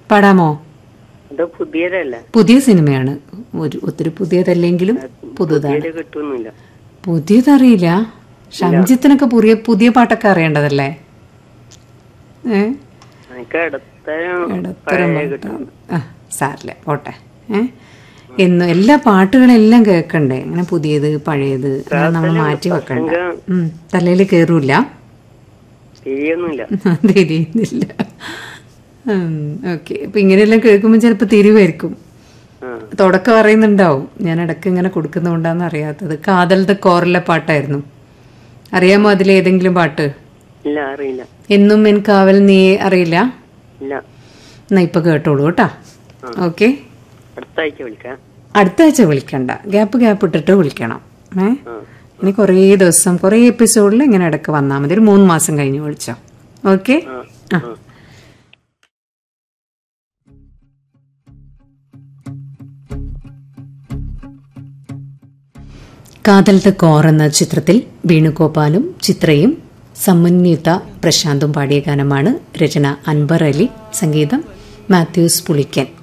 പാടാമോ അത് പുതിയതല്ല പുതിയ സിനിമയാണ് ഒരു ഒത്തിരി പുതിയതല്ലെങ്കിലും പുതുതാണ് പുതിയത് കിട്ടുന്നില്ല പുതിയതറിയില്ല ഷംജിത്തിനൊക്കെ പുതിയ പുതിയ പാട്ടൊക്കെ അറിയേണ്ടതല്ലേ ഏ എനിക്ക് ഇടത്തരം ഇടത്തരം പഴയ പാട്ട്. കിട്ടും ആ സാറില്ല പോട്ടെ ഏ എന്നും എല്ലാ പാട്ടുകളെല്ലാം കേൾക്കണ്ടേ അങ്ങനെ പുതിയത് പഴയത് അങ്ങനെ നമ്മൾ മാറ്റി വെക്കണ്ട ഉം തലയിൽ കയറൂല തിരിയൊന്നുമില്ല തിരിയുന്നില്ല ഓക്കെ അപ്പൊ ഇങ്ങനെയെല്ലാം കേൾക്കുമ്പോൾ ചിലപ്പോൾ തിരിവായിരിക്കും ആ തുടക്കം അറിയുന്നുണ്ടാവും ഞാൻ ഇടയ്ക്ക് ഇങ്ങനെ കൊടുക്കുന്നതുകൊണ്ടാന്ന് അറിയാത്തത് കാതലത്തെ കോറിലെ പാട്ടായിരുന്നു അറിയാമോ അതിലേതെങ്കിലും പാട്ട് ഇല്ല അറിയില്ല എന്നും എൻ കാവൽ നീ അറിയില്ല ഇല്ല എന്നാ ഇപ്പൊ കേട്ടോളൂ കേട്ടാ ഓക്കെ അടുത്ത ആഴ്ച വിളിക്കാം അടുത്ത ആഴ്ച വിളിക്കണ്ട ഗ്യാപ്പ് ഗ്യാപ്പ് ഇട്ടിട്ട് വിളിക്കണം ഏ ആ ഇനി കുറേ ദിവസം കുറേ എപ്പിസോഡിൽ ഇങ്ങനെ ഇടയ്ക്ക് വന്നാൽ മതി ഒരു മൂന്ന് മാസം കഴിഞ്ഞ് വിളിച്ചോ ഓക്കെ ആ ആ ആ കാതലത്തെ കോർ എന്ന ചിത്രത്തിൽ വേണുഗോപാലും ചിത്രയും സമന്വിത പ്രശാന്തും പാടിയ ഗാനമാണ് രചന അൻവർ അലി സംഗീതം മാത്യൂസ് പുളിക്കൻ